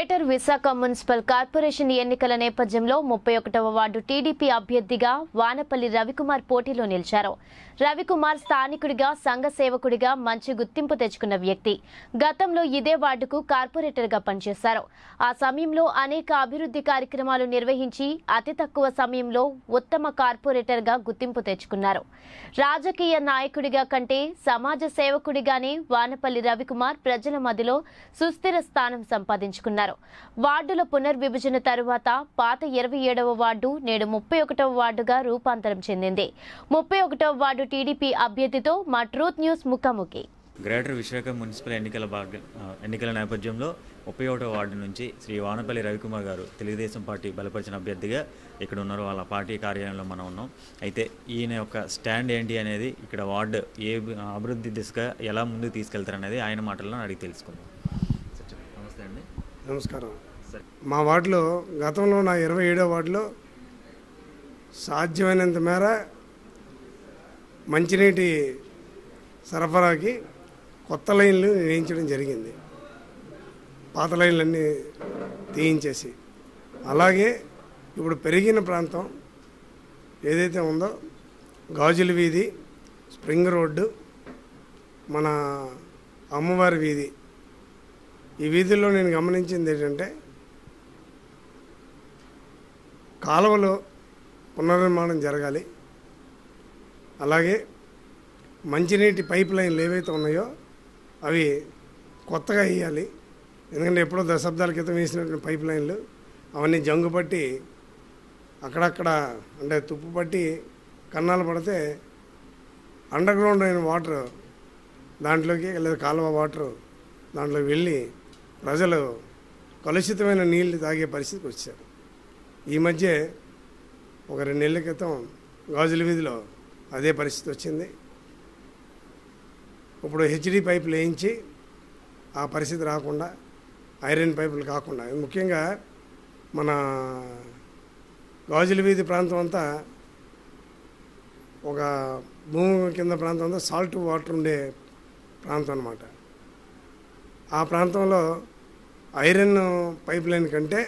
Greater Visakha municipal corporation ఎన్నికల నేపథ్యంలో ముప్పై ఒకటవ వార్డు టీడీపీ అభ్యర్థిగా వానపల్లి రవికుమార్ పోటీలో నిలిచారు రవికుమార్ స్థానికుడిగా సంఘ సేవకుడిగా మంచి గుర్తింపు తెచ్చుకున్న వ్యక్తి గతంలో ఇదే వార్డుకు కార్పొరేటర్గా పనిచేశారు ఆ సమయంలో అనేక అభివృద్ధి కార్యక్రమాలు నిర్వహించి అతి తక్కువ సమయంలో ఉత్తమ కార్పొరేటర్గా గుర్తింపు తెచ్చుకున్నారు రాజకీయ నాయకుడిగా కంటే సమాజ సేవకుడిగానే వానపల్లి రవికుమార్ ప్రజల మధ్యలో సుస్థిర స్థానం సంపాదించుకున్నారు వార్డుల పునర్విభజన తరువాత పాత ఇరవై ఏడవ వార్డు నేడు ముప్పై ఒకటవ వార్డుగా రూపాంతరం చెందింది ముప్పై ఒకటవ వార్డు టీడీపీ అభ్యర్థితో మా ట్రూత్ న్యూస్ ముఖాముఖి గ్రేటర్ విశాఖ మున్సిపల్ ఎన్నికల భాగ ఆ, ఎన్నికల నేపథ్యంలో ముప్పై ఒకటో వార్డు నుంచి శ్రీ వానపల్లి రవికుమార్ గారు తెలుగుదేశం పార్టీ బలపరిచిన అభ్యర్థిగా ఇక్కడ ఉన్నారు వాళ్ళ పార్టీ కార్యాలయంలో మనం ఉన్నాం అయితే ఈయన యొక్క స్టాండ్ ఏంటి అనేది ఇక్కడ వార్డు ఏ అభివృద్ధి దిశగా ఎలా ముందుకు తీసుకెళ్తారనేది ఆయన మాటల్లో అడిగి తెలుసుకుందాం సార్ చెప్పండి. నమస్తే అండి నమస్కారం సార్ మా వార్డులో గతంలో నా ఇరవై ఏడో వార్డులో సాధ్యమైనంత మేర మంచినీటి సరఫరాకి కొత్త లైన్లు వేయించడం జరిగింది పాత లైన్లన్నీ తీయించేసి అలాగే ఇప్పుడు పెరిగిన ప్రాంతం ఏదైతే ఉందో గాజుల వీధి స్ప్రింగ్ రోడ్డు మన అమ్మవారి వీధి ఈ వీధుల్లో నేను గమనించింది ఏంటంటే కాలువలు పునర్నిర్మాణం జరగాలి అలాగే మంచినీటి పైప్ లైన్లు ఏవైతే ఉన్నాయో అవి కొత్తగా వేయాలి ఎందుకంటే ఎప్పుడో దశాబ్దాల క్రితం వేసినటువంటి పైప్ లైన్లు అవన్నీ జంగు పట్టి అక్కడక్కడ అంటే తుప్పు పట్టి కన్నాలు పడితే అండర్ గ్రౌండ్ అయిన వాటర్ దాంట్లోకి లేదా కాలువ వాటర్ దాంట్లోకి వెళ్ళి ప్రజలు కలుషితమైన నీళ్లు తాగే పరిస్థితికి వచ్చారు ఈ మధ్య ఒక రెండు నెలల క్రితం గాజుల వీధిలో అదే పరిస్థితి వచ్చింది ఇప్పుడు హెచ్డి పైపులు వేయించి ఆ పరిస్థితి రాకుండా ఐరన్ పైపులు కాకుండా ముఖ్యంగా మన గాజుల వీధి ప్రాంతం అంతా ఒక భూమి కింద ప్రాంతం అంతా సాల్ట్ వాటర్ ఉండే ప్రాంతం అన్నమాట ఆ ప్రాంతంలో ఐరన్ పైప్ లైన్ కంటే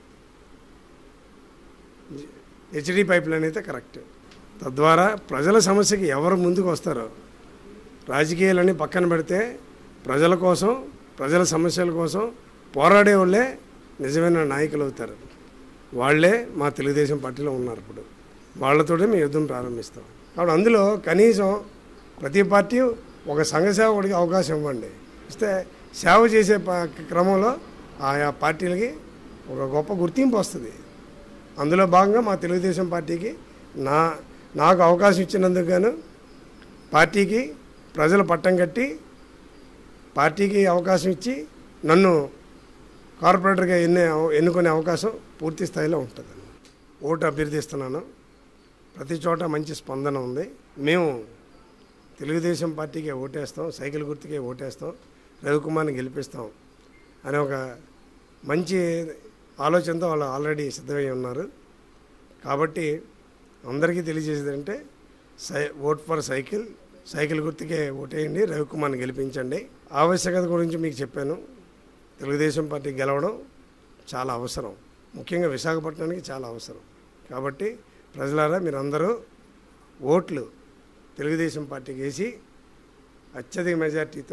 హెచ్డి పైప్ లైన్ అయితే కరెక్ట్ తద్వారా ప్రజల సమస్యకి ఎవరు ముందుకు వస్తారో రాజకీయాలన్నీ పక్కన పెడితే ప్రజల కోసం ప్రజల సమస్యల కోసం పోరాడే వాళ్ళే నిజమైన నాయకులు అవుతారు వాళ్ళే మా తెలుగుదేశం పార్టీలో ఉన్నారు ఇప్పుడు వాళ్ళతోనే మేము యుద్ధం ప్రారంభిస్తాం కాబట్టి అందులో కనీసం ప్రతి పార్టీ ఒక సంఘ సేవకుడికి అవకాశం ఇవ్వండి ఇస్తే సేవ చేసే ప- క్రమంలో ఆయా పార్టీలకి ఒక గొప్ప గుర్తింపు వస్తుంది అందులో భాగంగా మా తెలుగుదేశం పార్టీకి నా నాకు అవకాశం ఇచ్చినందుకు గాను పార్టీకి ప్రజలు పట్టం కట్టి పార్టీకి అవకాశం ఇచ్చి నన్ను కార్పొరేటర్గా ఎన్నే ఎన్నుకునే అవకాశం పూర్తి స్థాయిలో ఉంటుంది ఓటు అభ్యర్థిస్తున్నాను ప్రతి చోట మంచి స్పందన ఉంది మేము తెలుగుదేశం పార్టీకే ఓటేస్తాం సైకిల్ గుర్తుకే ఓటేస్తాం రవికుమార్ని గెలిపిస్తాం అనే ఒక మంచి ఆలోచనతో వాళ్ళు ఆల్రెడీ సిద్ధమై ఉన్నారు కాబట్టి అందరికీ తెలియజేసేది అంటే సై ఓట్ ఫర్ సైకిల్ సైకిల్ గుర్తుకే ఓటేయండి రవికుమార్ని గెలిపించండి ఆవశ్యకత గురించి మీకు చెప్పాను తెలుగుదేశం పార్టీ గెలవడం చాలా అవసరం ముఖ్యంగా విశాఖపట్నానికి చాలా అవసరం కాబట్టి ప్రజలారా మీరందరూ ఓట్లు తెలుగుదేశం పార్టీకి వేసి అత్యధిక మెజార్టీతో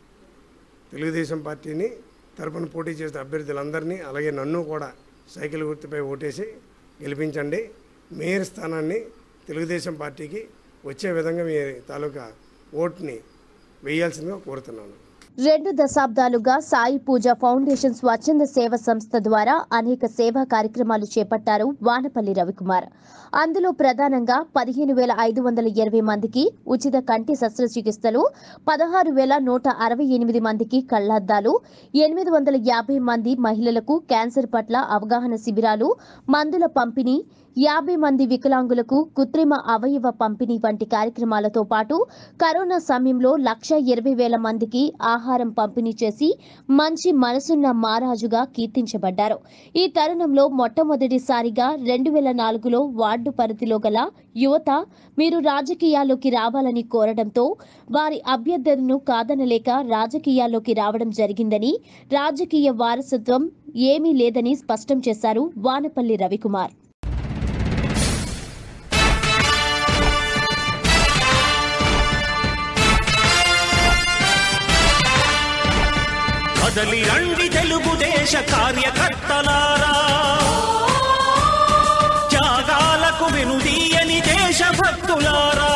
తెలుగుదేశం పార్టీని తరపున పోటీ చేసిన అభ్యర్థులందరినీ అలాగే నన్ను కూడా సైకిల్ గుర్తుపై ఓటేసి గెలిపించండి మేయర్ స్థానాన్ని తెలుగుదేశం పార్టీకి వచ్చే విధంగా మీ తాలూకా ఓట్ని వేయాల్సిందిగా కోరుతున్నాను రెండు దశాబ్దాలుగా సాయి పూజ ఫౌండేషన్ స్వచ్ఛంద సేవ సంస్థ ద్వారా అనేక సేవా కార్యక్రమాలు చేపట్టారు వానపల్లి రవికుమార్ అందులో ప్రధానంగా పదిహేను వేల ఐదు వందల ఇరవై మందికి ఉచిత కంటి శస్త్రచికిత్సలు పదహారు వేల నూట అరవై ఎనిమిది మందికి కళ్లద్దాలు ఎనిమిది వందల యాభై మంది మహిళలకు క్యాన్సర్ పట్ల అవగాహన శిబిరాలు మందుల పంపిణీ యాభై మంది వికలాంగులకు కృత్రిమ అవయవ పంపిణీ వంటి కార్యక్రమాలతో పాటు కరోనా సమయంలో లక్ష ఇరవై వేల మందికి ఆహారం పంపిణీ చేసి మంచి మనసున్న మారాజుగా కీర్తించబడ్డారు ఈ తరుణంలో మొట్టమొదటిసారిగా రెండు వేల నాలుగులో వార్డు పరిధిలో గల యువత మీరు రాజకీయాల్లోకి రావాలని కోరడంతో వారి అభ్యర్థనను కాదనలేక రాజకీయాల్లోకి రావడం జరిగిందని రాజకీయ వారసత్వం ఏమీ లేదని స్పష్టం చేశారు వానపల్లి రవికుమార్ కదలి రండి తెలుగుదేశ కార్యకర్తలారా త్యాగాలకు వెనుదీయని దేశభక్తులారా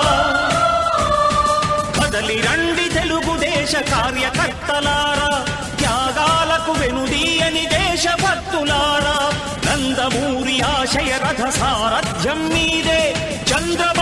కదలి రండి తెలుగుదేశ కార్యకర్తలారా త్యాగాలకు వెనుదీయని దేశభక్తులారా నందమూరి ఆశయ రథ సారథ్యం మీదే చంద్రబాబు